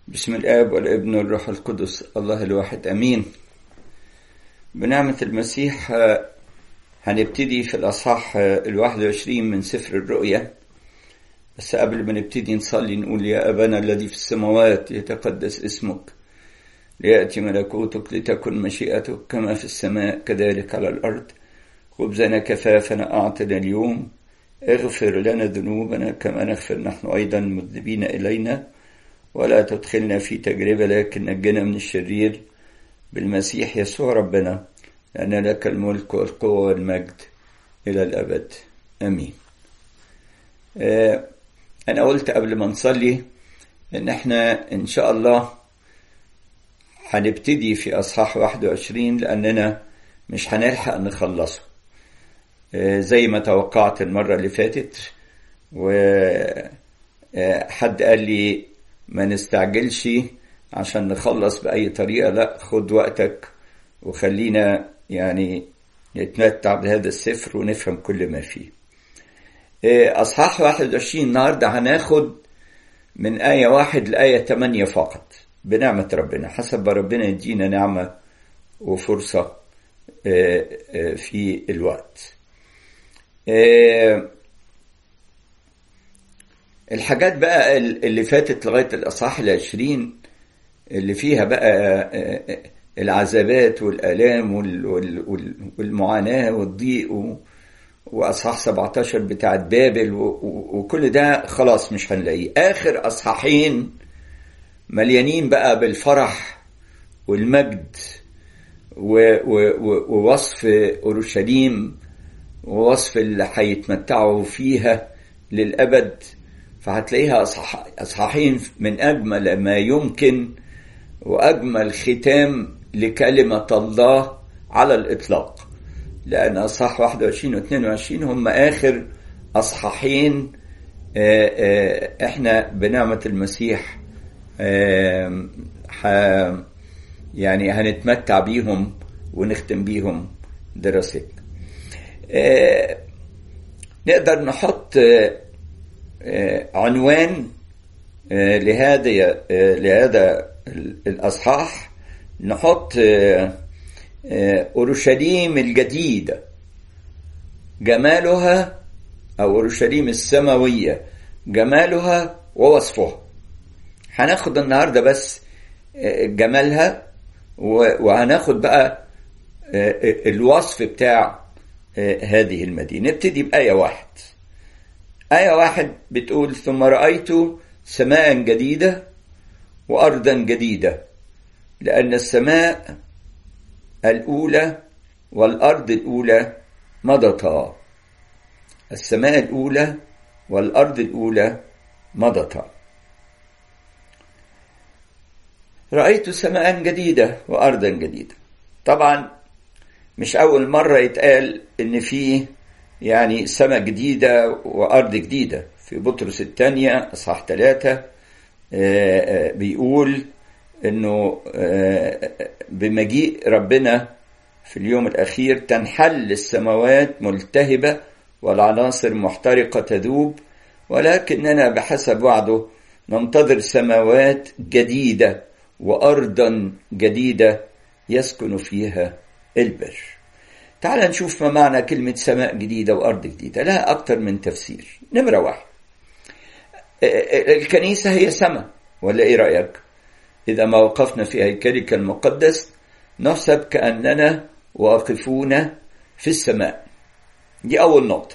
بسم الآب والابن والروح القدس الله الواحد أمين بنعمة المسيح هنبتدي في الأصحاح الواحد وعشرين من سفر الرؤيا بس قبل ما نبتدي نصلي نقول يا أبانا الذي في السماوات يتقدس اسمك ليأتي ملكوتك لتكن مشيئتك كما في السماء كذلك على الأرض خبزنا كفافنا أعطنا اليوم اغفر لنا ذنوبنا كما نغفر نحن أيضا مذنبين إلينا ولا تدخلنا في تجربة لكن نجنا من الشرير بالمسيح يسوع ربنا لأن لك الملك والقوة والمجد إلى الأبد أمين آه أنا قلت قبل ما نصلي إن إحنا إن شاء الله هنبتدي في أصحاح 21 لأننا مش هنلحق نخلصه آه زي ما توقعت المرة اللي فاتت وحد قال لي ما نستعجلش عشان نخلص بأي طريقة لا خد وقتك وخلينا يعني نتمتع بهذا السفر ونفهم كل ما فيه أصحاح 21 النهاردة هناخد من آية واحد لآية 8 فقط بنعمة ربنا حسب ربنا يدينا نعمة وفرصة في الوقت الحاجات بقى اللي فاتت لغاية الأصحاح العشرين اللي فيها بقى العذابات والآلام والمعاناة والضيق وأصحاح 17 بتاعت بابل وكل ده خلاص مش هنلاقيه آخر أصحاحين مليانين بقى بالفرح والمجد ووصف أورشليم ووصف اللي هيتمتعوا فيها للأبد فهتلاقيها أصحاحين من أجمل ما يمكن وأجمل ختام لكلمة الله على الإطلاق لأن أصحاح 21 و 22 هم آخر أصحاحين إحنا بنعمة المسيح يعني هنتمتع بيهم ونختم بيهم دراستنا نقدر نحط عنوان لهذا لهذا الاصحاح نحط اورشليم الجديده جمالها او اورشليم السماويه جمالها ووصفها هناخد النهارده بس جمالها وهناخد بقى الوصف بتاع هذه المدينه نبتدي بايه واحد آية واحد بتقول ثم رأيت سماء جديدة وأرضا جديدة لأن السماء الأولى والأرض الأولى مضتا السماء الأولى والأرض الأولى مضتا رأيت سماء جديدة وأرضا جديدة طبعا مش أول مرة يتقال إن فيه يعني سماء جديدة وأرض جديدة في بطرس الثانية أصحاح ثلاثة بيقول إنه بمجيء ربنا في اليوم الأخير تنحل السماوات ملتهبة والعناصر محترقة تذوب ولكننا بحسب وعده ننتظر سماوات جديدة وأرضا جديدة يسكن فيها البر تعال نشوف ما معنى كلمة سماء جديدة وأرض جديدة لها أكتر من تفسير نمرة واحد الكنيسة هي سماء ولا إيه رأيك إذا ما وقفنا في هيكلك المقدس نحسب كأننا واقفون في السماء دي أول نقطة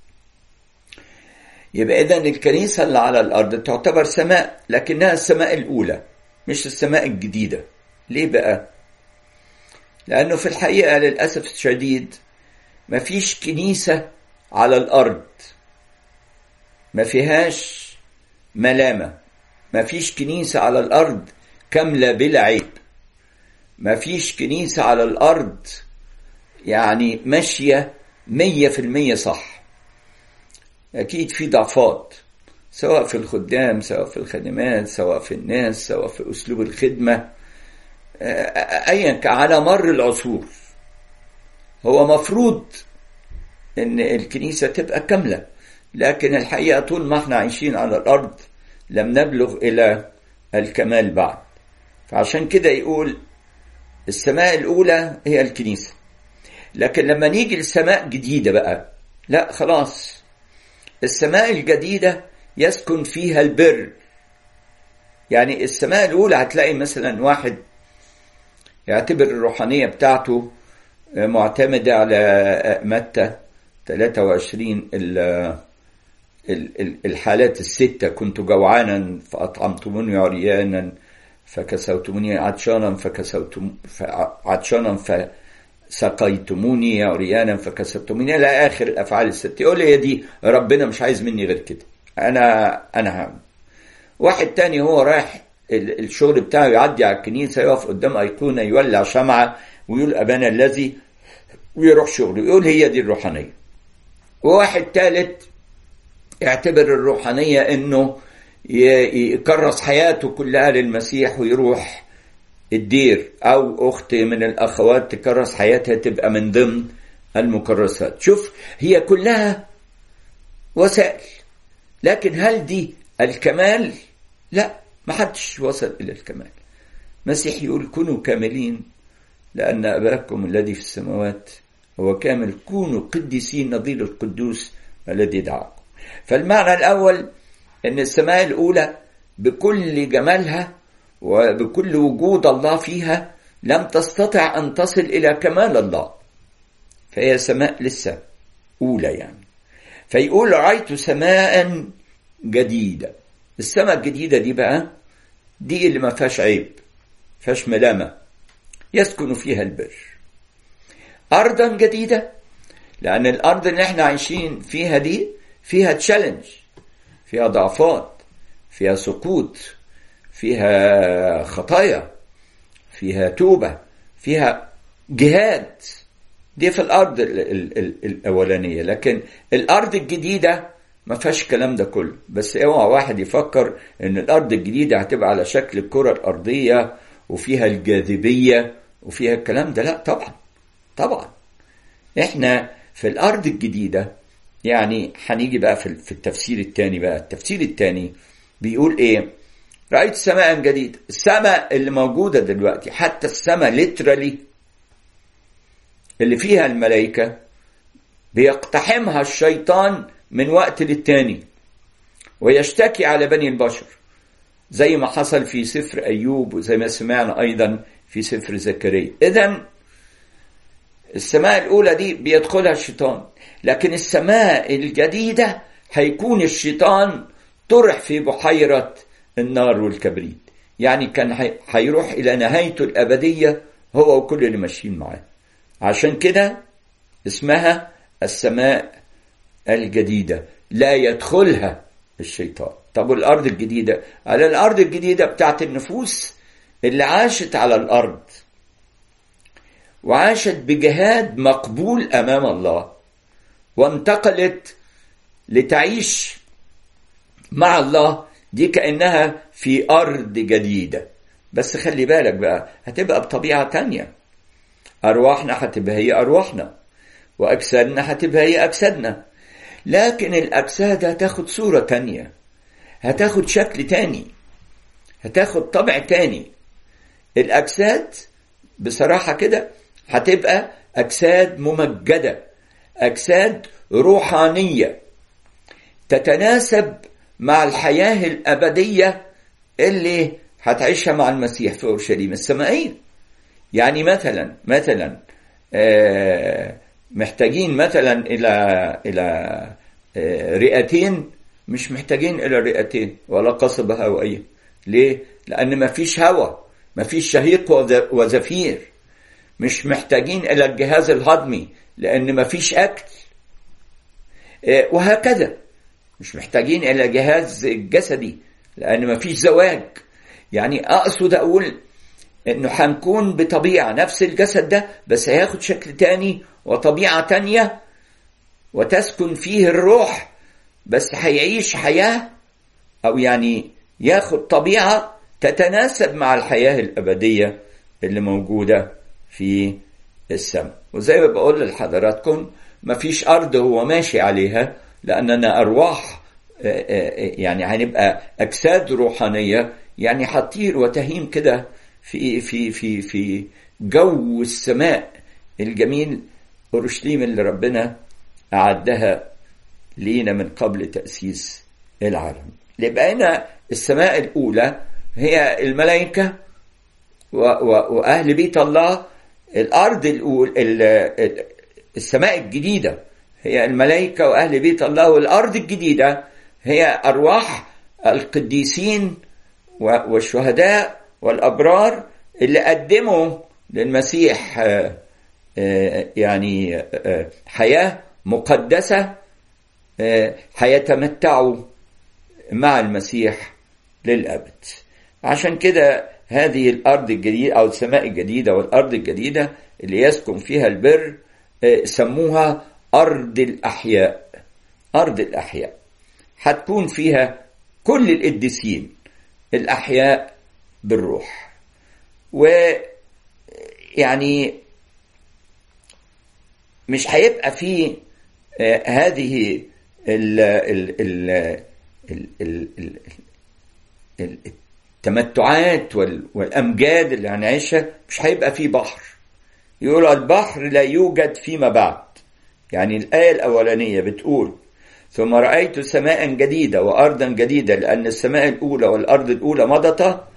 يبقى إذا الكنيسة اللي على الأرض تعتبر سماء لكنها السماء الأولى مش السماء الجديدة ليه بقى؟ لأنه في الحقيقة للأسف الشديد مفيش كنيسة على الأرض ما فيهاش ملامة مفيش كنيسة على الأرض كاملة بلا عيب مفيش كنيسة على الأرض يعني ماشية مية في المية صح أكيد في ضعفات سواء في الخدام سواء في الخدمات سواء في الناس سواء في أسلوب الخدمة ايا على مر العصور هو مفروض ان الكنيسه تبقى كامله لكن الحقيقه طول ما احنا عايشين على الارض لم نبلغ الى الكمال بعد فعشان كده يقول السماء الأولى هي الكنيسة لكن لما نيجي لسماء جديدة بقى لا خلاص السماء الجديدة يسكن فيها البر يعني السماء الأولى هتلاقي مثلا واحد يعتبر الروحانية بتاعته معتمدة على متى 23 الحالات الستة كنت جوعانا فأطعمتموني عريانا فكسوتموني عطشانا فكسوتم عطشانا فسقيتموني عريانا فكسوتموني إلى آخر الأفعال الستة يقول لي دي ربنا مش عايز مني غير كده أنا أنا هعمل واحد تاني هو رايح الشغل بتاعه يعدي على الكنيسة يقف قدام أيقونة يولع شمعة ويقول أبانا الذي ويروح شغله يقول هي دي الروحانية وواحد ثالث يعتبر الروحانية انه يكرس حياته كلها للمسيح ويروح الدير او اخت من الاخوات تكرس حياتها تبقى من ضمن المكرسات شوف هي كلها وسائل لكن هل دي الكمال لا ما حدش وصل الى الكمال مسيح يقول كونوا كاملين لان اباكم الذي في السماوات هو كامل كونوا قديسين نظير القدوس الذي دعاكم فالمعنى الأول أن السماء الأولى بكل جمالها وبكل وجود الله فيها لم تستطع أن تصل إلى كمال الله فهي سماء لسه أولى يعني فيقول رأيت سماء جديدة السماء الجديدة دي بقى دي اللي ما فيهاش عيب فيهاش ملامة يسكن فيها البر أرضا جديدة لأن الأرض اللي احنا عايشين فيها دي فيها تشالنج فيها ضعفات فيها سقوط فيها خطايا فيها توبة فيها جهاد دي في الأرض ال ال ال الأولانية لكن الأرض الجديدة ما فيهاش الكلام ده كله بس اوعى واحد يفكر ان الارض الجديده هتبقى على شكل الكره الارضيه وفيها الجاذبيه وفيها الكلام ده لا طبعا طبعا احنا في الارض الجديده يعني هنيجي بقى في التفسير الثاني بقى التفسير الثاني بيقول ايه رأيت سماء جديدة السماء اللي موجودة دلوقتي حتى السماء ليترالي اللي فيها الملائكة بيقتحمها الشيطان من وقت للتاني ويشتكي على بني البشر زي ما حصل في سفر أيوب وزي ما سمعنا أيضا في سفر زكريا إذا السماء الأولى دي بيدخلها الشيطان لكن السماء الجديدة هيكون الشيطان طرح في بحيرة النار والكبريت يعني كان هيروح إلى نهايته الأبدية هو وكل اللي ماشيين معاه عشان كده اسمها السماء الجديدة لا يدخلها الشيطان طب والأرض الجديدة على الأرض الجديدة بتاعت النفوس اللي عاشت على الأرض وعاشت بجهاد مقبول أمام الله وانتقلت لتعيش مع الله دي كأنها في أرض جديدة بس خلي بالك بقى هتبقى بطبيعة تانية أرواحنا هتبقى هي أرواحنا وأجسادنا هتبقى هي أجسادنا لكن الأجساد هتاخد صورة تانية هتاخد شكل تاني هتاخد طبع تاني الأجساد بصراحة كده هتبقى أجساد ممجدة أجساد روحانية تتناسب مع الحياة الأبدية اللي هتعيشها مع المسيح في أورشليم السمائية يعني مثلا مثلا محتاجين مثلا إلى إلى رئتين مش محتاجين إلى رئتين ولا قصبة هوائية ليه؟ لأن ما فيش هواء ما فيش شهيق وزفير مش محتاجين إلى الجهاز الهضمي لأن ما فيش أكل وهكذا مش محتاجين إلى الجهاز الجسدي لأن ما فيش زواج يعني أقصد أقول إنه هنكون بطبيعة نفس الجسد ده بس هياخد شكل تاني وطبيعة تانية وتسكن فيه الروح بس هيعيش حياة أو يعني ياخد طبيعة تتناسب مع الحياة الأبدية اللي موجودة في السماء وزي ما بقول لحضراتكم مفيش أرض هو ماشي عليها لأننا أرواح يعني هنبقى أجساد روحانية يعني هتطير وتهيم كده في في في في جو السماء الجميل اورشليم اللي ربنا اعدها لينا من قبل تاسيس العالم يبقى هنا السماء الاولى هي الملائكه واهل بيت الله الارض الأول السماء الجديده هي الملائكه واهل بيت الله والارض الجديده هي ارواح القديسين والشهداء والابرار اللي قدموا للمسيح يعني حياه مقدسه هيتمتعوا مع المسيح للابد عشان كده هذه الارض الجديده او السماء الجديده والارض الجديده اللي يسكن فيها البر سموها ارض الاحياء ارض الاحياء هتكون فيها كل القديسين الاحياء بالروح ويعني مش هيبقى في هذه ال ال ال ال ال ال التمتعات والامجاد اللي هنعيشها مش هيبقى في بحر يقول البحر لا يوجد فيما بعد يعني الايه الاولانيه بتقول ثم رايت سماء جديده وارضا جديده لان السماء الاولى والارض الاولى مضتا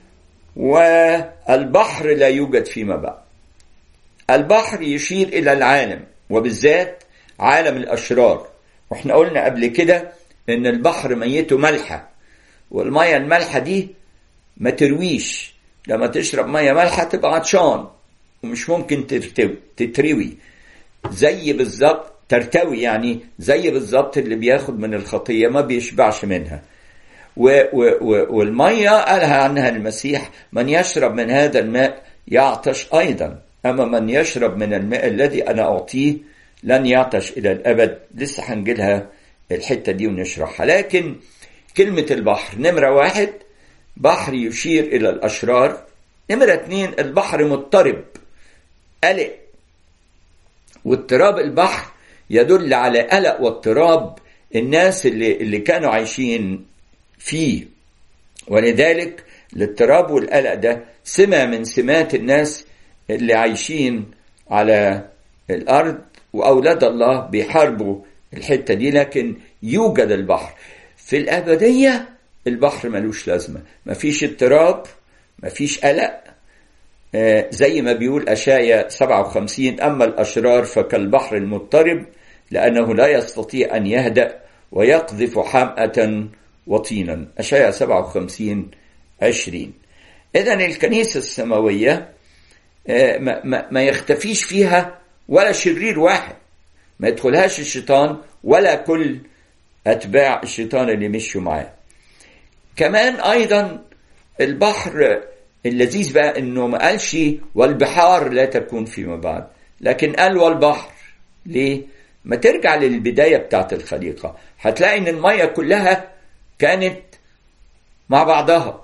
والبحر لا يوجد فيما بعد البحر يشير الى العالم وبالذات عالم الاشرار واحنا قلنا قبل كده ان البحر ميته ملحه والميه المالحه دي ما ترويش لما تشرب ميه مالحه تبقى عطشان ومش ممكن ترتوي تتروي زي بالظبط ترتوي يعني زي بالظبط اللي بياخد من الخطيه ما بيشبعش منها و و و والميه قالها عنها المسيح من يشرب من هذا الماء يعطش ايضا اما من يشرب من الماء الذي انا اعطيه لن يعطش الى الابد لسه هنجيلها الحته دي ونشرحها لكن كلمه البحر نمره واحد بحر يشير الى الاشرار نمره اتنين البحر مضطرب قلق واضطراب البحر يدل على قلق واضطراب الناس اللي اللي كانوا عايشين فيه ولذلك الاضطراب والقلق ده سمة من سمات الناس اللي عايشين على الأرض وأولاد الله بيحاربوا الحتة دي لكن يوجد البحر في الأبدية البحر ملوش لازمة مفيش اضطراب مفيش قلق آه زي ما بيقول أشايا 57 أما الأشرار فكالبحر المضطرب لأنه لا يستطيع أن يهدأ ويقذف حمأة وطينا أشايا 57 20 إذا الكنيسة السماوية آه ما, ما, ما يختفيش فيها ولا شرير واحد ما يدخلهاش الشيطان ولا كل أتباع الشيطان اللي مشوا معاه كمان أيضا البحر اللذيذ بقى انه ما قالش والبحار لا تكون فيما بعد لكن قال والبحر ليه ما ترجع للبدايه بتاعت الخليقه هتلاقي ان الميه كلها كانت مع بعضها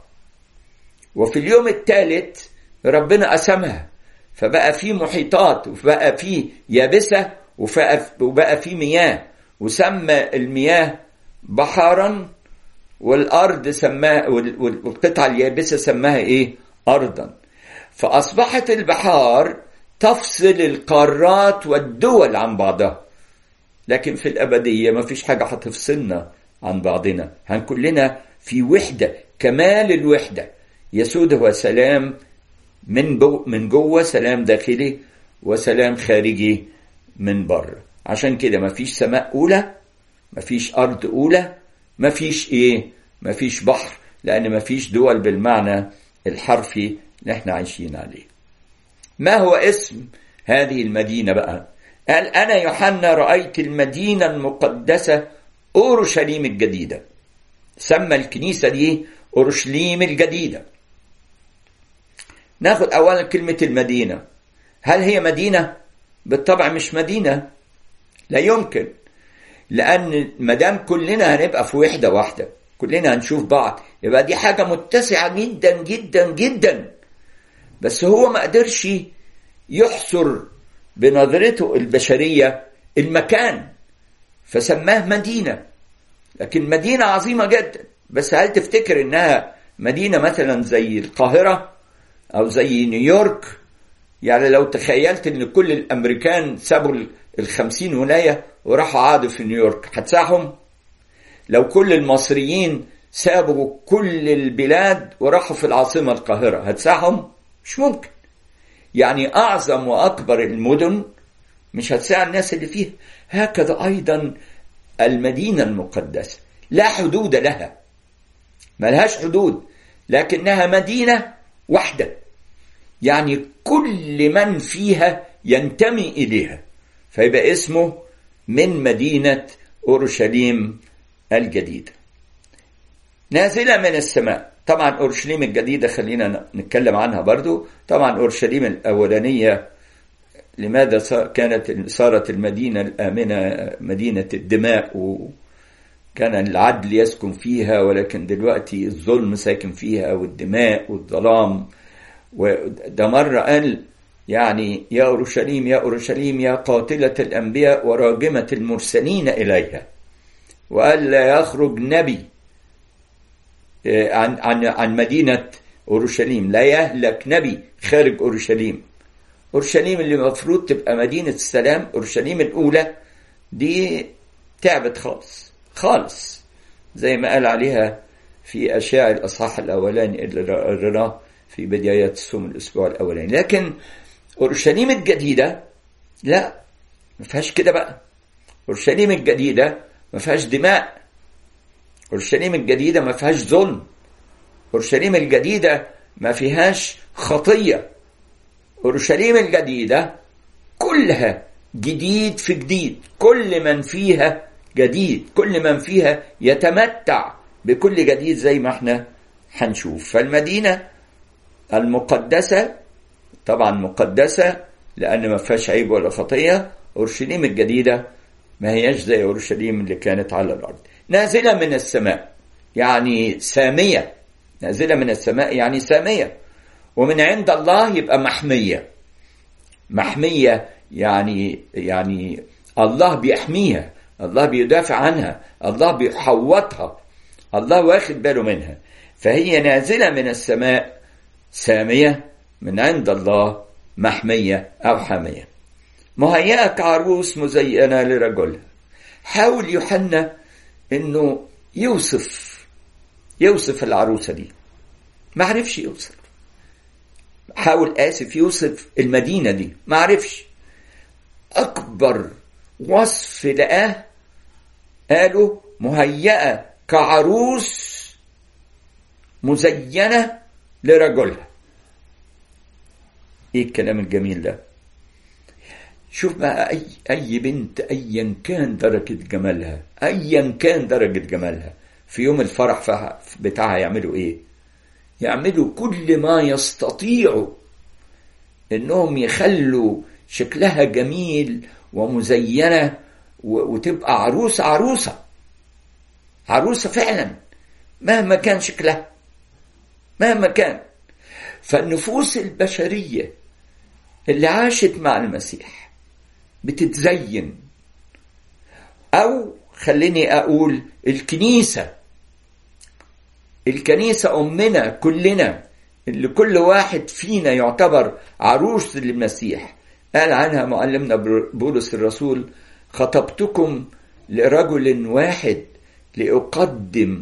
وفي اليوم الثالث ربنا قسمها فبقى في محيطات وبقى في يابسه وبقى في مياه وسمى المياه بحرا والارض سماها والقطعه اليابسه سماها ايه ارضا فاصبحت البحار تفصل القارات والدول عن بعضها لكن في الابديه ما فيش حاجه هتفصلنا عن بعضنا هن كلنا في وحده كمال الوحده يسود هو سلام من جو من جوه سلام داخلي وسلام خارجي من بره عشان كده ما فيش سماء اولى ما فيش ارض اولى ما فيش ايه ما فيش بحر لان ما فيش دول بالمعنى الحرفي اللي احنا عايشين عليه ما هو اسم هذه المدينه بقى قال انا يوحنا رايت المدينه المقدسه اورشليم الجديده سمى الكنيسه دي اورشليم الجديده ناخد اولا كلمه المدينه هل هي مدينه بالطبع مش مدينه لا يمكن لان ما دام كلنا هنبقى في وحده واحده كلنا هنشوف بعض يبقى دي حاجه متسعه جدا جدا جدا بس هو ما قدرش يحصر بنظرته البشريه المكان فسماه مدينه لكن مدينه عظيمه جدا بس هل تفتكر انها مدينة مثلا زي القاهرة أو زي نيويورك يعني لو تخيلت إن كل الأمريكان سابوا الخمسين ولاية وراحوا قعدوا في نيويورك هتساعهم لو كل المصريين سابوا كل البلاد وراحوا في العاصمة القاهرة هتساعهم مش ممكن يعني أعظم وأكبر المدن مش هتساع الناس اللي فيها هكذا أيضا المدينة المقدسة لا حدود لها ملهاش حدود لكنها مدينة واحدة يعني كل من فيها ينتمي إليها فيبقى اسمه من مدينة أورشليم الجديدة نازلة من السماء طبعا أورشليم الجديدة خلينا نتكلم عنها برضو طبعا أورشليم الأولانية لماذا كانت صارت المدينة الآمنة مدينة الدماء وكان العدل يسكن فيها ولكن دلوقتي الظلم ساكن فيها والدماء والظلام وده مرة قال يعني يا أورشليم يا أورشليم يا قاتلة الأنبياء وراجمة المرسلين إليها وقال لا يخرج نبي عن عن عن مدينة أورشليم لا يهلك نبي خارج أورشليم أورشليم اللي المفروض تبقى مدينة السلام أورشليم الأولى دي تعبت خالص خالص زي ما قال عليها في أشياء الأصحاح الأولاني اللي رناه في بدايات الصوم الأسبوع الأولاني لكن أورشليم الجديدة لا ما فيهاش كده بقى أورشليم الجديدة ما فيهاش دماء أورشليم الجديدة ما فيهاش ظلم أورشليم الجديدة ما فيهاش خطية أورشليم الجديدة كلها جديد في جديد كل من فيها جديد كل من فيها يتمتع بكل جديد زي ما احنا هنشوف فالمدينة المقدسة طبعا مقدسة لأن ما فيهاش عيب ولا خطية أورشليم الجديدة ما هياش زي أورشليم اللي كانت على الأرض نازلة من السماء يعني سامية نازلة من السماء يعني سامية ومن عند الله يبقى محمية محمية يعني يعني الله بيحميها الله بيدافع عنها الله بيحوطها الله واخد باله منها فهي نازلة من السماء سامية من عند الله محمية أو حامية مهيئة كعروس مزينة لرجلها حاول يوحنا انه يوصف يوصف العروسة دي ما عرفش يوصف حاول آسف يوصف المدينة دي ما عرفش أكبر وصف لقاه قالوا مهيئة كعروس مزينة لرجلها ايه الكلام الجميل ده شوف بقى اي اي بنت ايا كان درجه جمالها ايا كان درجه جمالها في يوم الفرح بتاعها يعملوا ايه يعملوا كل ما يستطيعوا انهم يخلوا شكلها جميل ومزينه وتبقى عروسه عروسه عروسه فعلا مهما كان شكلها مهما كان فالنفوس البشريه اللي عاشت مع المسيح بتتزين او خليني اقول الكنيسه الكنيسه امنا كلنا اللي كل واحد فينا يعتبر عروس للمسيح قال عنها معلمنا بولس الرسول خطبتكم لرجل واحد لاقدم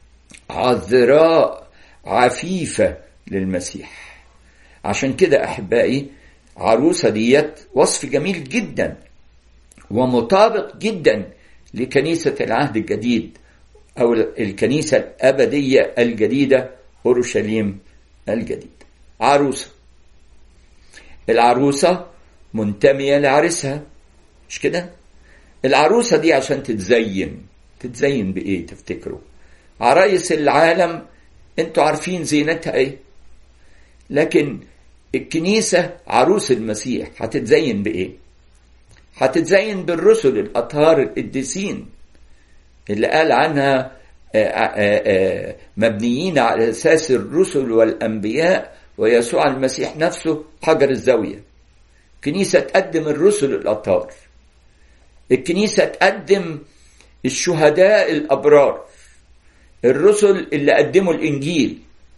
عذراء عفيفه للمسيح عشان كده احبائي عروسة ديت وصف جميل جدا ومطابق جدا لكنيسة العهد الجديد أو الكنيسة الأبدية الجديدة أورشليم الجديد عروسة العروسة منتمية لعرسها مش كده العروسة دي عشان تتزين تتزين بإيه تفتكروا عرايس العالم انتوا عارفين زينتها ايه لكن الكنيسة عروس المسيح هتتزين بإيه؟ هتتزين بالرسل الأطهار القديسين اللي قال عنها مبنيين على أساس الرسل والأنبياء ويسوع المسيح نفسه حجر الزاوية كنيسة تقدم الرسل الأطهار الكنيسة تقدم الشهداء الأبرار الرسل اللي قدموا الإنجيل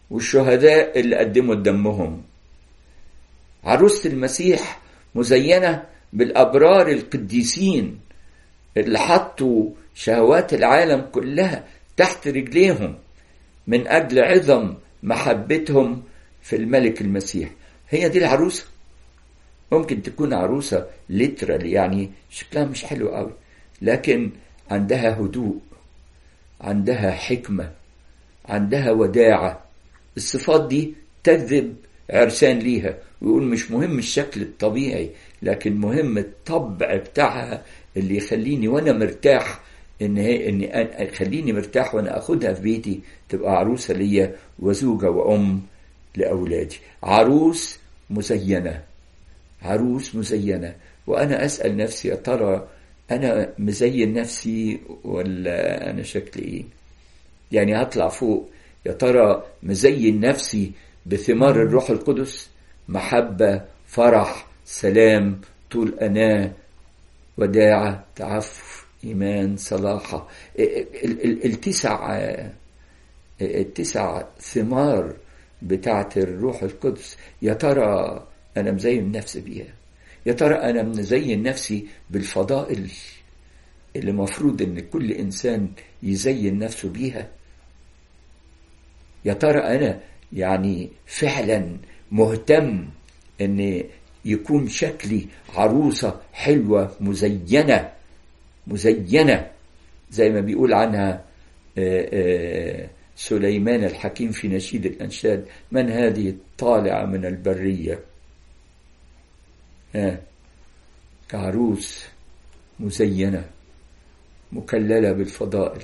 والشهداء اللي قدموا دمهم عروسة المسيح مزينة بالأبرار القديسين اللي حطوا شهوات العالم كلها تحت رجليهم من أجل عظم محبتهم في الملك المسيح هي دي العروسة ممكن تكون عروسة ليترال يعني شكلها مش حلو قوي لكن عندها هدوء عندها حكمة عندها وداعة الصفات دي تجذب عرسان ليها ويقول مش مهم الشكل الطبيعي لكن مهم الطبع بتاعها اللي يخليني وانا مرتاح ان هي ان يخليني مرتاح وانا اخدها في بيتي تبقى عروسه ليا وزوجه وام لاولادي عروس مزينه عروس مزينه وانا اسال نفسي يا ترى انا مزين نفسي ولا انا شكلي ايه يعني هطلع فوق يا ترى مزين نفسي بثمار الروح القدس محبه فرح سلام طول اناه وداعه تعفف ايمان صلاحه التسع التسع ثمار بتاعت الروح القدس يا ترى انا مزين نفسي بيها يا ترى انا مزين نفسي بالفضائل اللي مفروض ان كل انسان يزين نفسه بيها يا ترى انا يعني فعلا مهتم ان يكون شكلي عروسة حلوة مزينة مزينة زي ما بيقول عنها سليمان الحكيم في نشيد الأنشاد من هذه الطالعة من البرية كعروس مزينة مكللة بالفضائل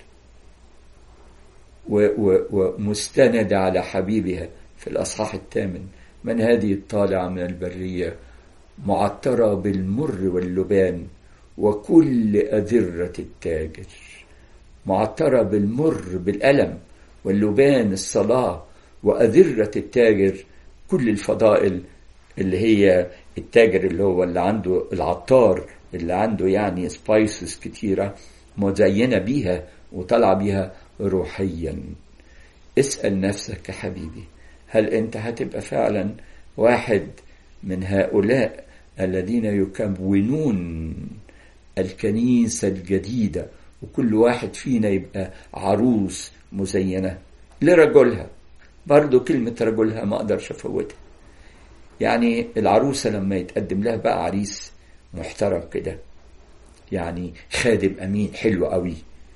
ومستندة على حبيبها في الأصحاح الثامن من هذه الطالعة من البرية معطرة بالمر واللبان وكل أذرة التاجر معطرة بالمر بالألم واللبان الصلاة وأذرة التاجر كل الفضائل اللي هي التاجر اللي هو اللي عنده العطار اللي عنده يعني سبايسز كتيرة مزينة بيها وطالعة بيها روحيا اسأل نفسك يا حبيبي هل انت هتبقى فعلا واحد من هؤلاء الذين يكونون الكنيسة الجديدة وكل واحد فينا يبقى عروس مزينة لرجلها برضو كلمة رجلها ما أقدرش أفوتها يعني العروسة لما يتقدم لها بقى عريس محترم كده يعني خادم أمين حلو قوي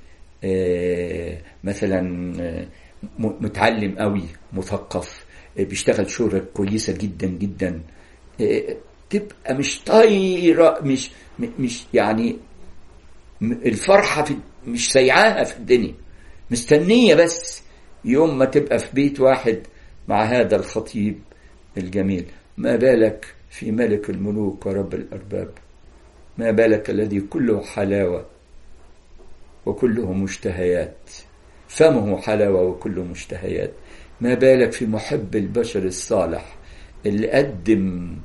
آه مثلا آه متعلم قوي مثقف بيشتغل شغل كويسه جدا جدا تبقى مش طايره مش مش يعني الفرحه في مش سيعاها في الدنيا مستنيه بس يوم ما تبقى في بيت واحد مع هذا الخطيب الجميل ما بالك في ملك الملوك ورب الارباب ما بالك الذي كله حلاوه وكله مشتهيات فمه حلاوة وكله مشتهيات ما بالك في محب البشر الصالح اللي قدم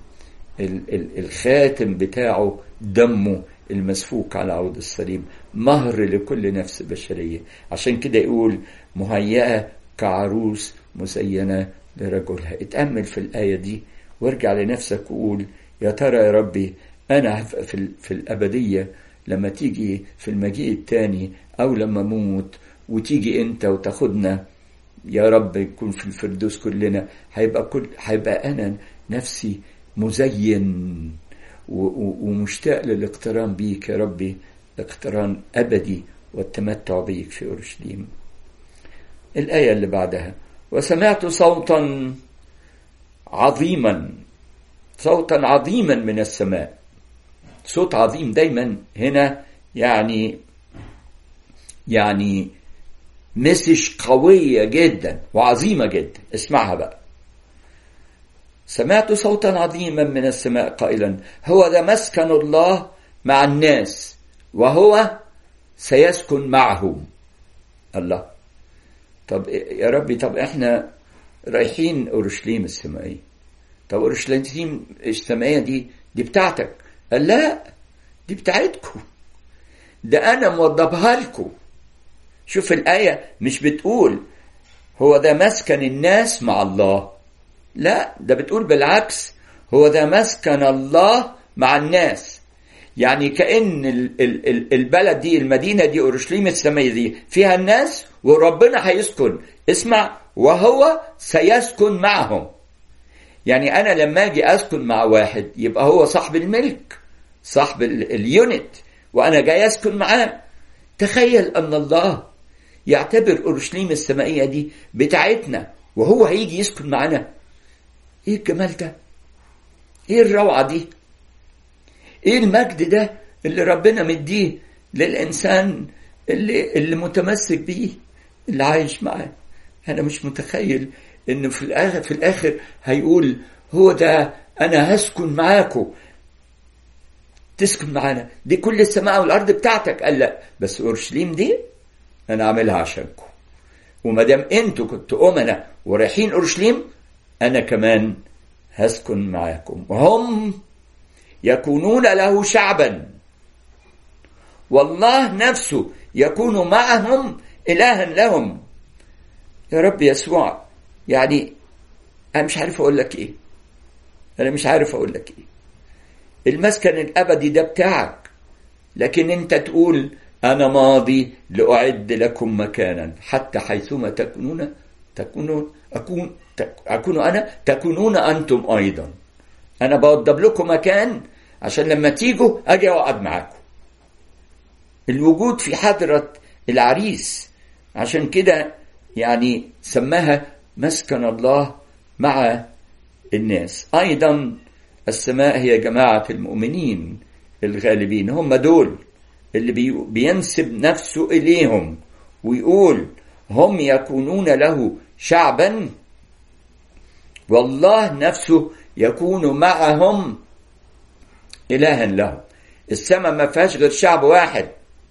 الخاتم بتاعه دمه المسفوك على عود الصليب مهر لكل نفس بشرية عشان كده يقول مهيئة كعروس مزينة لرجلها اتأمل في الآية دي وارجع لنفسك وقول يا ترى يا ربي أنا في, في الأبدية لما تيجي في المجيء التاني أو لما موت وتيجي انت وتاخدنا يا رب يكون في الفردوس كلنا هيبقى كل هيبقى انا نفسي مزين ومشتاق للاقتران بيك يا ربي اقتران ابدي والتمتع بيك في اورشليم الايه اللي بعدها وسمعت صوتا عظيما صوتا عظيما من السماء صوت عظيم دايما هنا يعني يعني مسج قوية جدا وعظيمة جدا اسمعها بقى سمعت صوتا عظيما من السماء قائلا هو ذا مسكن الله مع الناس وهو سيسكن معهم الله طب يا ربي طب احنا رايحين اورشليم السمائية طب اورشليم السمائية دي دي بتاعتك قال لا دي بتاعتكم ده انا موضبها لكم شوف الآية مش بتقول هو ده مسكن الناس مع الله لا ده بتقول بالعكس هو ده مسكن الله مع الناس يعني كأن البلد دي المدينة دي أورشليم السمية دي فيها الناس وربنا هيسكن اسمع وهو سيسكن معهم يعني أنا لما أجي أسكن مع واحد يبقى هو صاحب الملك صاحب اليونت وأنا جاي أسكن معاه تخيل أن الله يعتبر أورشليم السمائية دي بتاعتنا وهو هيجي يسكن معانا إيه الجمال ده إيه الروعة دي إيه المجد ده اللي ربنا مديه للإنسان اللي, اللي متمسك بيه اللي عايش معاه أنا مش متخيل إن في الآخر في الآخر هيقول هو ده أنا هسكن معاكم تسكن معانا دي كل السماء والارض بتاعتك قال لا بس اورشليم دي انا عاملها عشانكم وما دام انتوا كنتوا امنا ورايحين اورشليم انا كمان هسكن معاكم وهم يكونون له شعبا والله نفسه يكون معهم الها لهم يا رب يسوع يعني انا مش عارف اقول لك ايه انا مش عارف اقول لك ايه المسكن الابدي ده بتاعك لكن انت تقول انا ماضي لاعد لكم مكانا حتى حيثما تكونون تكونون اكون اكون انا تكونون انتم ايضا انا بوضب لكم مكان عشان لما تيجوا اجي اقعد معاكم الوجود في حضرة العريس عشان كده يعني سماها مسكن الله مع الناس ايضا السماء هي جماعة المؤمنين الغالبين هم دول اللي بي بينسب نفسه إليهم ويقول هم يكونون له شعبا والله نفسه يكون معهم إلها لهم السماء ما فيهاش غير شعب واحد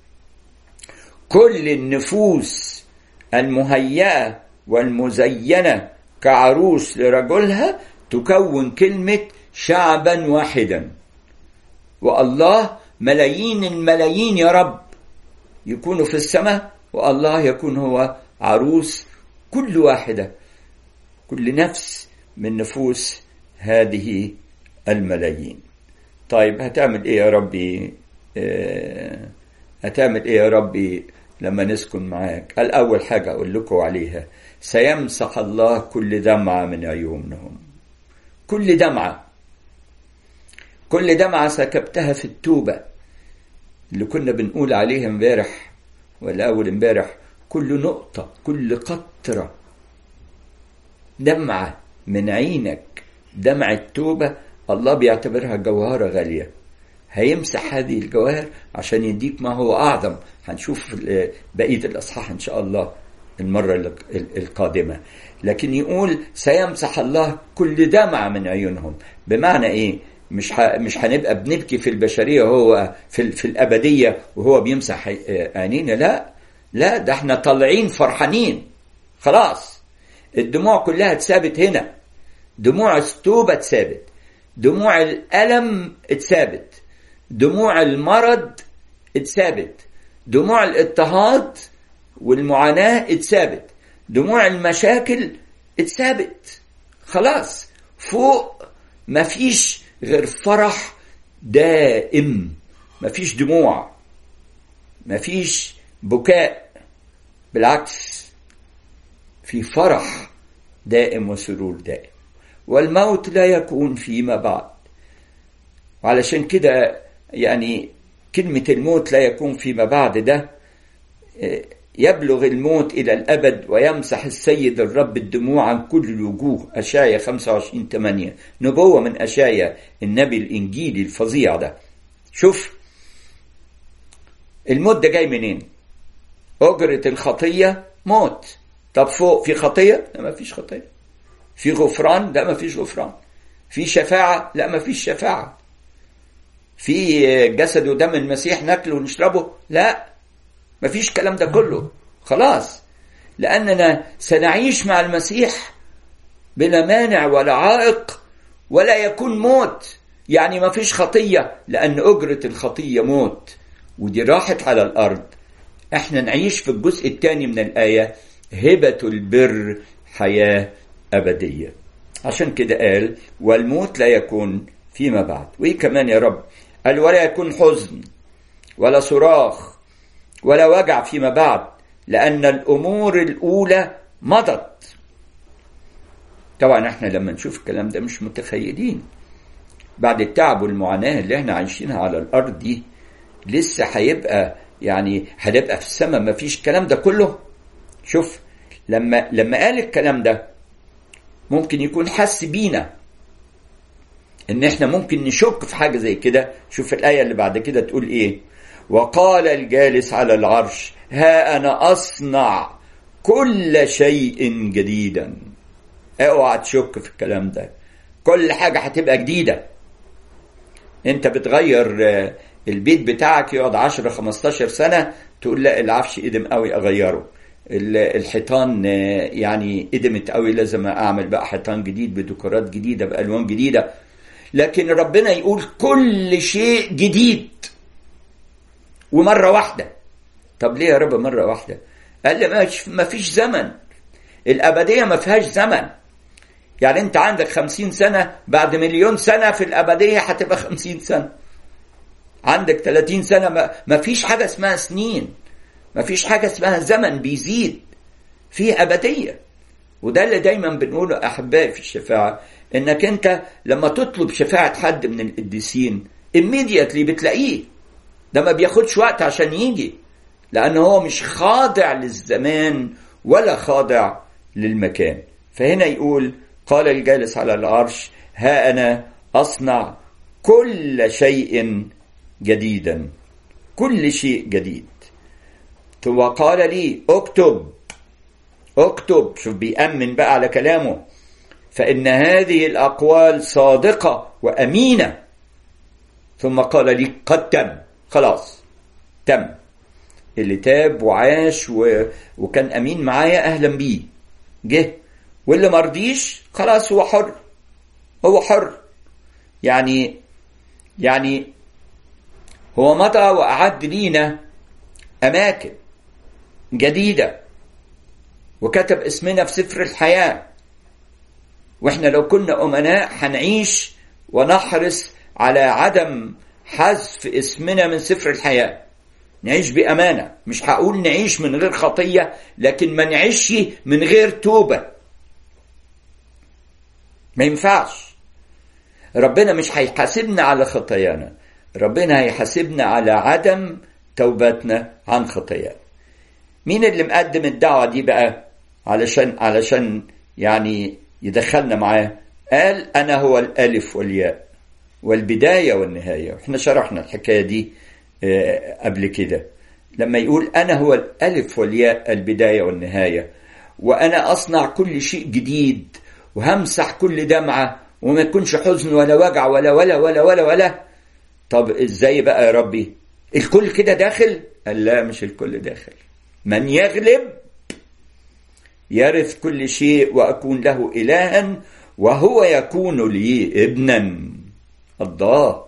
كل النفوس المهيئة والمزينة كعروس لرجلها تكون كلمة شعبا واحدا والله ملايين الملايين يا رب يكونوا في السماء والله يكون هو عروس كل واحدة كل نفس من نفوس هذه الملايين طيب هتعمل ايه يا ربي آه هتعمل ايه يا ربي لما نسكن معاك الأول حاجة أقول لكم عليها سيمسح الله كل دمعة من عيونهم كل دمعة كل دمعة سكبتها في التوبة اللي كنا بنقول عليها امبارح ولا أول امبارح كل نقطة كل قطرة دمعة من عينك دمعة توبة الله بيعتبرها جوهرة غالية هيمسح هذه الجواهر عشان يديك ما هو أعظم هنشوف بقية الأصحاح إن شاء الله المرة القادمة لكن يقول سيمسح الله كل دمعة من عيونهم بمعنى إيه مش ح... مش هنبقى بنبكي في البشريه وهو في, في الابديه وهو بيمسح عينينا لا لا ده احنا طالعين فرحانين خلاص الدموع كلها اتثابت هنا دموع التوبه اتثابت دموع الالم اتثابت دموع المرض اتثابت دموع الاضطهاد والمعاناه اتثابت دموع المشاكل اتثابت خلاص فوق مفيش غير فرح دائم مفيش دموع مفيش بكاء بالعكس في فرح دائم وسرور دائم والموت لا يكون فيما بعد وعلشان كده يعني كلمة الموت لا يكون فيما بعد ده يبلغ الموت إلى الأبد ويمسح السيد الرب الدموع عن كل الوجوه أشايا 25 8 نبوة من أشايا النبي الإنجيلي الفظيع ده شوف الموت ده جاي منين أجرة الخطية موت طب فوق في خطية لا ما فيش خطية في غفران لا ما فيش غفران في شفاعة لا ما فيش شفاعة في جسد ودم المسيح ناكله ونشربه لا مفيش الكلام ده كله خلاص لأننا سنعيش مع المسيح بلا مانع ولا عائق ولا يكون موت يعني مفيش خطية لأن أجرة الخطية موت ودي راحت على الأرض احنا نعيش في الجزء الثاني من الآية هبة البر حياة أبدية عشان كده قال والموت لا يكون فيما بعد وإيه كمان يا رب قال ولا يكون حزن ولا صراخ ولا وجع فيما بعد لأن الأمور الأولى مضت طبعا احنا لما نشوف الكلام ده مش متخيلين بعد التعب والمعاناة اللي احنا عايشينها على الأرض دي لسه هيبقى يعني هنبقى في السماء ما فيش الكلام ده كله شوف لما لما قال الكلام ده ممكن يكون حس بينا ان احنا ممكن نشك في حاجه زي كده شوف الايه اللي بعد كده تقول ايه وقال الجالس على العرش ها انا اصنع كل شيء جديدا اوعى تشك في الكلام ده كل حاجه هتبقى جديده انت بتغير البيت بتاعك يقعد 10 15 سنه تقول لا العفش قدم قوي اغيره الحيطان يعني قدمت قوي لازم اعمل بقى حيطان جديد بديكورات جديده بالوان جديده لكن ربنا يقول كل شيء جديد ومره واحده طب ليه يا رب مره واحده قال لي ما فيش زمن الابديه ما فيهاش زمن يعني انت عندك خمسين سنة بعد مليون سنة في الأبدية هتبقى خمسين سنة عندك ثلاثين سنة ما, ما فيش حاجة اسمها سنين ما فيش حاجة اسمها زمن بيزيد في أبدية وده اللي دايما بنقوله أحبائي في الشفاعة إنك أنت لما تطلب شفاعة حد من القديسين immediately بتلاقيه ده ما بياخدش وقت عشان يجي لأن هو مش خاضع للزمان ولا خاضع للمكان فهنا يقول قال الجالس على العرش ها أنا أصنع كل شيء جديدا كل شيء جديد وقال لي اكتب اكتب شوف بيأمن بقى على كلامه فإن هذه الأقوال صادقة وأمينة ثم قال لي قد تم خلاص تم اللي تاب وعاش و... وكان أمين معايا أهلا بيه جه واللي مرضيش خلاص هو حر هو حر يعني يعني هو مضى وأعد لينا أماكن جديدة وكتب اسمنا في سفر الحياة واحنا لو كنا أمناء هنعيش ونحرص على عدم حذف اسمنا من سفر الحياة نعيش بأمانة مش هقول نعيش من غير خطية لكن ما نعيش من غير توبة ما ينفعش ربنا مش هيحاسبنا على خطايانا ربنا هيحاسبنا على عدم توبتنا عن خطايانا مين اللي مقدم الدعوة دي بقى علشان علشان يعني يدخلنا معاه قال أنا هو الألف والياء والبداية والنهاية احنا شرحنا الحكاية دي قبل كده لما يقول أنا هو الألف والياء البداية والنهاية وأنا أصنع كل شيء جديد وهمسح كل دمعة وما يكونش حزن ولا وجع ولا ولا ولا ولا ولا طب ازاي بقى يا ربي الكل كده داخل قال لا مش الكل داخل من يغلب يرث كل شيء وأكون له إلها وهو يكون لي ابنا الله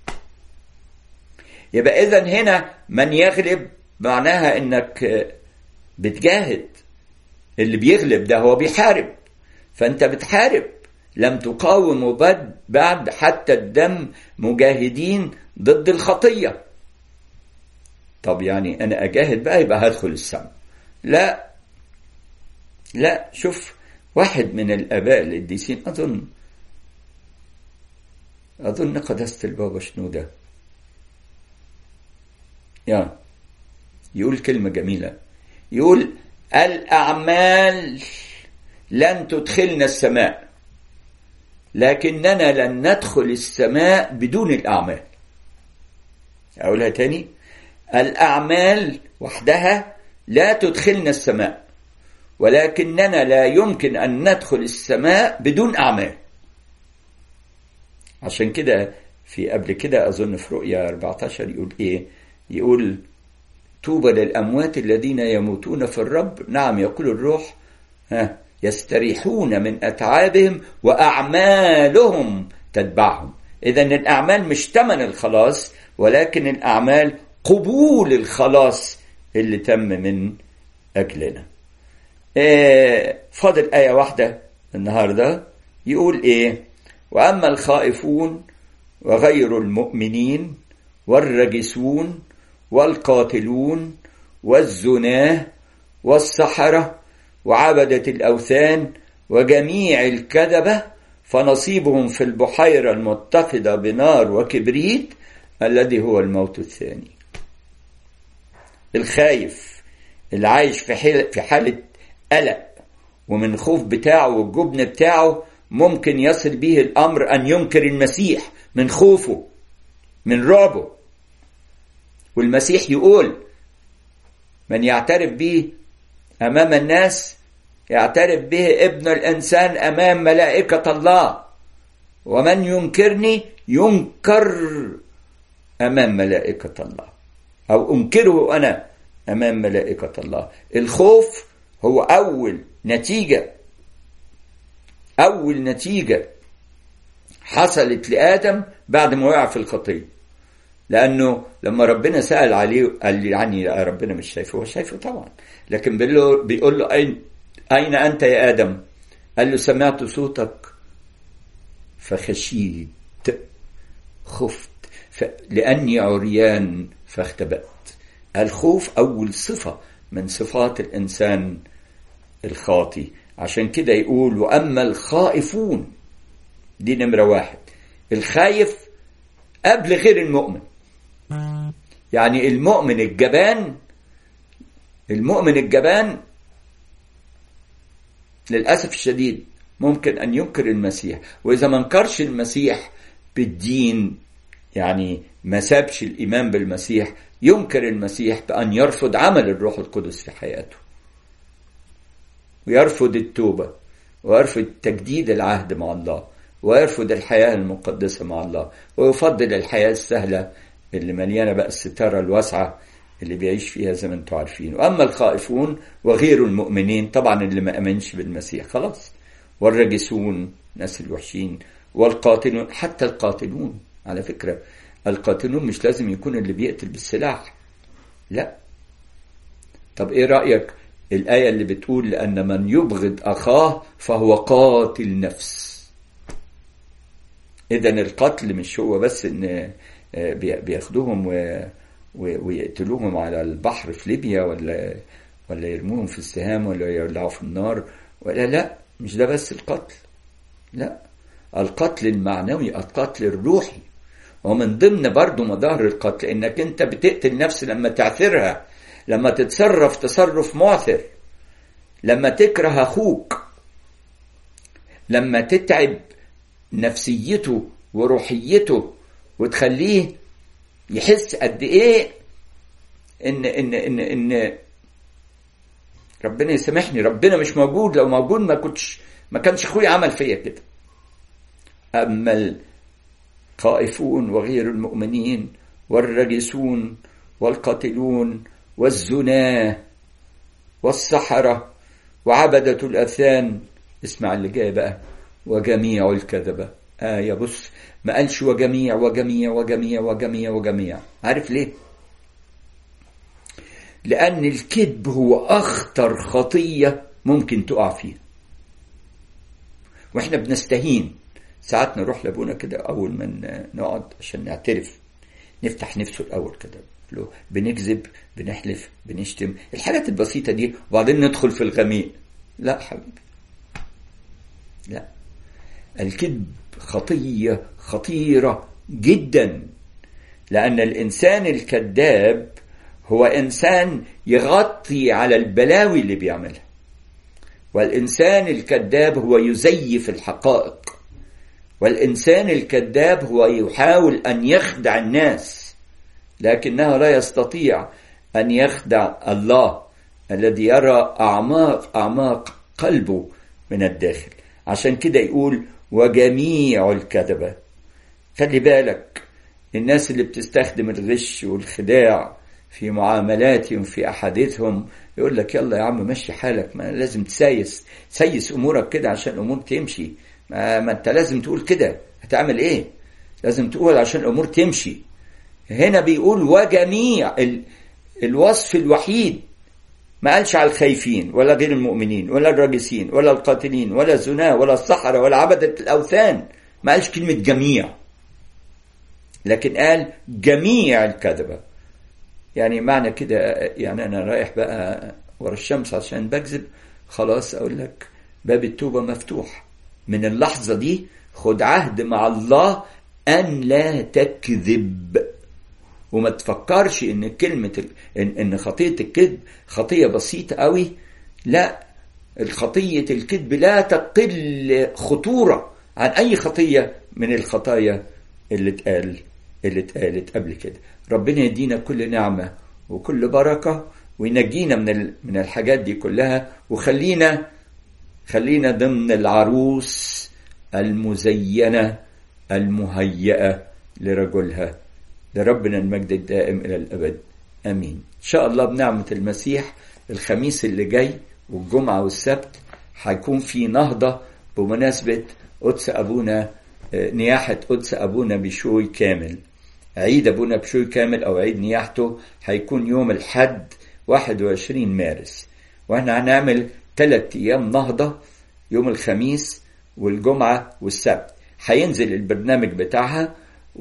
يبقى إذا هنا من يغلب معناها إنك بتجاهد اللي بيغلب ده هو بيحارب فأنت بتحارب لم تقاوموا بعد حتى الدم مجاهدين ضد الخطية طب يعني أنا أجاهد بقى يبقى هدخل السماء لا لا شوف واحد من الآباء القديسين أظن أظن قداسة البابا شنودة يا يقول كلمة جميلة يقول الأعمال لن تدخلنا السماء لكننا لن ندخل السماء بدون الأعمال أقولها تاني الأعمال وحدها لا تدخلنا السماء ولكننا لا يمكن أن ندخل السماء بدون أعمال عشان كده في قبل كده أظن في رؤيا 14 يقول إيه يقول طوبى للأموات الذين يموتون في الرب نعم يقول الروح ها يستريحون من أتعابهم وأعمالهم تتبعهم إذا الأعمال مش تمن الخلاص ولكن الأعمال قبول الخلاص اللي تم من أجلنا آه فاضل آية واحدة النهاردة يقول إيه وأما الخائفون وغير المؤمنين والرجسون والقاتلون والزناه والسحرة وعبدة الأوثان وجميع الكذبة فنصيبهم في البحيرة المتقدة بنار وكبريت الذي هو الموت الثاني الخايف اللي عايش في في حالة قلق ومن خوف بتاعه والجبن بتاعه ممكن يصل به الأمر أن ينكر المسيح من خوفه من رعبه والمسيح يقول من يعترف به أمام الناس يعترف به ابن الإنسان أمام ملائكة الله ومن ينكرني ينكر أمام ملائكة الله أو أنكره أنا أمام ملائكة الله الخوف هو أول نتيجة أول نتيجة حصلت لآدم بعد ما وقع في الخطية لأنه لما ربنا سأل عليه قال لي يعني ربنا مش شايفه هو شايفه طبعا لكن بيقول له, بيقول له أين أين أنت يا آدم قال له سمعت صوتك فخشيت خفت لأني عريان فاختبأت الخوف أول صفة من صفات الإنسان الخاطي عشان كده يقول وأما الخائفون دي نمرة واحد الخايف قبل غير المؤمن يعني المؤمن الجبان المؤمن الجبان للأسف الشديد ممكن أن ينكر المسيح وإذا ما انكرش المسيح بالدين يعني ما سابش الإيمان بالمسيح ينكر المسيح بأن يرفض عمل الروح القدس في حياته ويرفض التوبة ويرفض تجديد العهد مع الله ويرفض الحياة المقدسة مع الله ويفضل الحياة السهلة اللي مليانة بقى الستارة الواسعة اللي بيعيش فيها زي ما انتم عارفين وأما الخائفون وغير المؤمنين طبعا اللي ما أمنش بالمسيح خلاص والرجسون ناس الوحشين والقاتلون حتى القاتلون على فكرة القاتلون مش لازم يكون اللي بيقتل بالسلاح لا طب ايه رأيك الآية اللي بتقول لأن من يبغض أخاه فهو قاتل نفس إذا القتل مش هو بس إن بياخدوهم ويقتلوهم على البحر في ليبيا ولا ولا يرموهم في السهام ولا يولعوا في النار ولا لا مش ده بس القتل لا القتل المعنوي القتل الروحي ومن ضمن برضه مظاهر القتل انك انت بتقتل نفس لما تعثرها لما تتصرف تصرف معثر لما تكره اخوك لما تتعب نفسيته وروحيته وتخليه يحس قد ايه ان ان ان ان ربنا يسامحني ربنا مش موجود لو موجود ما كنتش ما كانش اخويا عمل فيا كده اما الخائفون وغير المؤمنين والرجسون والقاتلون والزناه والسحرة وعبدة الأثان اسمع اللي جاي بقى وجميع الكذبة آية بص ما قالش وجميع وجميع وجميع وجميع وجميع عارف ليه لأن الكذب هو أخطر خطية ممكن تقع فيها واحنا بنستهين ساعات نروح لابونا كده أول ما نقعد عشان نعترف نفتح نفسه الأول كده له بنكذب بنحلف بنشتم الحاجات البسيطة دي وبعدين ندخل في الغميق لا حبيبي لا الكذب خطية خطيرة جدا لأن الإنسان الكذاب هو إنسان يغطي على البلاوي اللي بيعملها والإنسان الكذاب هو يزيف الحقائق والإنسان الكذاب هو يحاول أن يخدع الناس لكنه لا يستطيع أن يخدع الله الذي يرى أعماق أعماق قلبه من الداخل عشان كده يقول وجميع الكذبة خلي بالك الناس اللي بتستخدم الغش والخداع في معاملاتهم في أحاديثهم يقول لك يلا يا عم مشي حالك ما لازم تسايس سيس أمورك كده عشان الأمور تمشي ما, ما أنت لازم تقول كده هتعمل إيه لازم تقول عشان الأمور تمشي هنا بيقول وجميع ال... الوصف الوحيد ما قالش على الخايفين ولا غير المؤمنين ولا الراجسين ولا القاتلين ولا الزنا ولا السحرة ولا عبدة الأوثان ما قالش كلمة جميع لكن قال جميع الكذبة يعني معنى كده يعني أنا رايح بقى ورا الشمس عشان بكذب خلاص أقول لك باب التوبة مفتوح من اللحظة دي خد عهد مع الله أن لا تكذب وما تفكرش ان كلمة ان, إن خطية الكذب خطية بسيطة قوي لا الخطية الكذب لا تقل خطورة عن أي خطية من الخطايا اللي اتقال اللي اتقالت قبل كده ربنا يدينا كل نعمة وكل بركة وينجينا من من الحاجات دي كلها وخلينا خلينا ضمن العروس المزينة المهيئة لرجلها لربنا المجد الدائم إلى الأبد أمين إن شاء الله بنعمة المسيح الخميس اللي جاي والجمعة والسبت هيكون في نهضة بمناسبة قدس أبونا نياحة قدس أبونا بشوي كامل عيد أبونا بشوي كامل أو عيد نياحته هيكون يوم الحد 21 مارس وإحنا هنعمل ثلاث أيام نهضة يوم الخميس والجمعة والسبت هينزل البرنامج بتاعها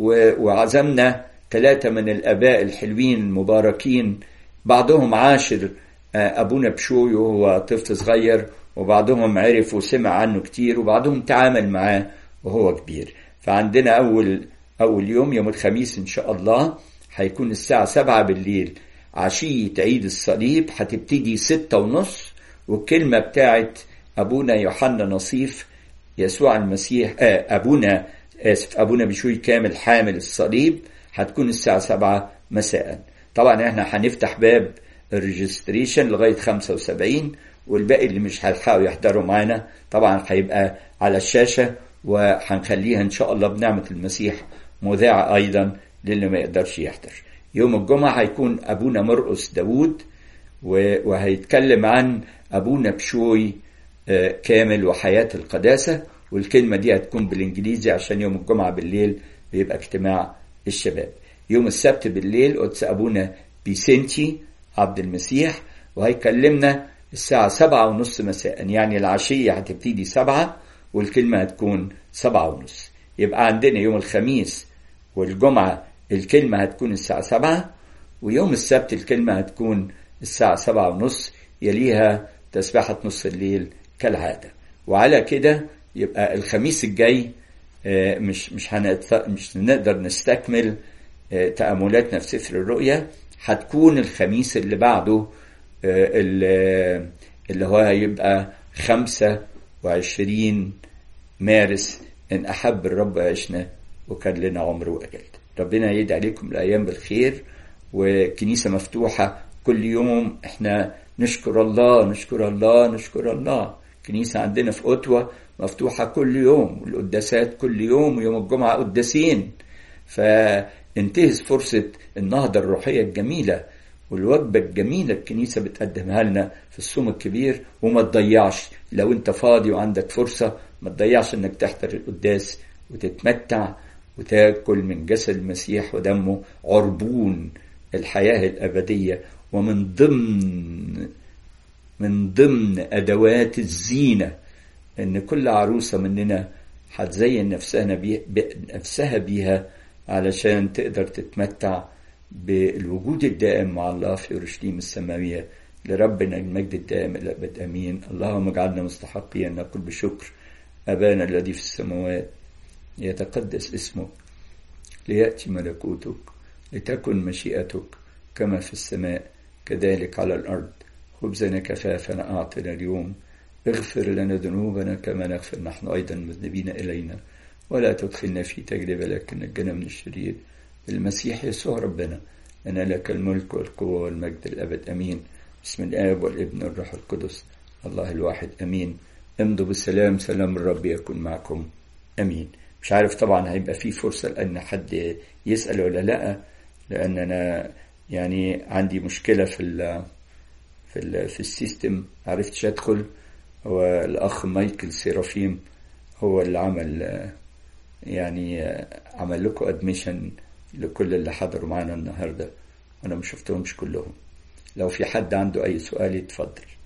وعزمنا ثلاثة من الآباء الحلوين المباركين بعضهم عاشر أبونا بشوي وهو طفل صغير وبعضهم عرف وسمع عنه كتير وبعضهم تعامل معاه وهو كبير فعندنا أول أول يوم يوم الخميس إن شاء الله هيكون الساعة سبعة بالليل عشية عيد الصليب هتبتدي ستة ونص والكلمة بتاعت أبونا يوحنا نصيف يسوع المسيح آه أبونا آسف أبونا بشوي كامل حامل الصليب هتكون الساعة سبعة مساء طبعا احنا هنفتح باب الريجستريشن لغاية 75 والباقي اللي مش هيلحقوا يحضروا معانا طبعا هيبقى على الشاشة وهنخليها إن شاء الله بنعمة المسيح مذاعة أيضا للي ما يقدرش يحضر يوم الجمعة هيكون أبونا مرقس داوود وهيتكلم عن أبونا بشوي كامل وحياة القداسة والكلمة دي هتكون بالإنجليزي عشان يوم الجمعة بالليل بيبقى اجتماع الشباب يوم السبت بالليل قدس أبونا بيسنتي عبد المسيح وهيكلمنا الساعة سبعة ونص مساء يعني العشية هتبتدي سبعة والكلمة هتكون سبعة ونص يبقى عندنا يوم الخميس والجمعة الكلمة هتكون الساعة سبعة ويوم السبت الكلمة هتكون الساعة سبعة ونص يليها تسبحة نص الليل كالعادة وعلى كده يبقى الخميس الجاي مش مش مش هنقدر نستكمل تأملاتنا في سفر الرؤيا هتكون الخميس اللي بعده اللي هو هيبقى خمسة وعشرين مارس إن أحب الرب عشنا وكان لنا عمر وأجل ربنا يدعي عليكم الأيام بالخير وكنيسة مفتوحة كل يوم احنا نشكر الله نشكر الله نشكر الله كنيسة عندنا في أوتوا مفتوحة كل يوم والقداسات كل يوم ويوم الجمعة قداسين فانتهز فرصة النهضة الروحية الجميلة والوجبة الجميلة الكنيسة بتقدمها لنا في الصوم الكبير وما تضيعش لو انت فاضي وعندك فرصة ما تضيعش انك تحضر القداس وتتمتع وتاكل من جسد المسيح ودمه عربون الحياة الأبدية ومن ضمن من ضمن أدوات الزينة إن كل عروسة مننا هتزين نفسها بيها نفسها بيها علشان تقدر تتمتع بالوجود الدائم مع الله في أورشليم السماوية لربنا المجد الدائم إلى الأبد آمين اللهم اجعلنا مستحقين أن نقول بشكر أبانا الذي في السماوات يتقدس اسمك ليأتي ملكوتك لتكن مشيئتك كما في السماء كذلك على الأرض خبزنا كفافنا أعطنا اليوم اغفر لنا ذنوبنا كما نغفر نحن أيضا مذنبين إلينا ولا تدخلنا في تجربة لكن نجنا من الشرير المسيح يسوع ربنا أنا لك الملك والقوة والمجد الأبد أمين بسم الآب والابن والروح القدس الله الواحد أمين امضوا بالسلام سلام الرب يكون معكم أمين مش عارف طبعا هيبقى في فرصة لأن حد يسأل ولا لأ لأن أنا يعني عندي مشكلة في ال في ال في السيستم عرفتش أدخل هو الأخ مايكل سيرافيم هو اللي عمل يعني عمل لكم ادميشن لكل اللي حضروا معانا النهارده وانا ما شفتهمش كلهم لو في حد عنده أي سؤال يتفضل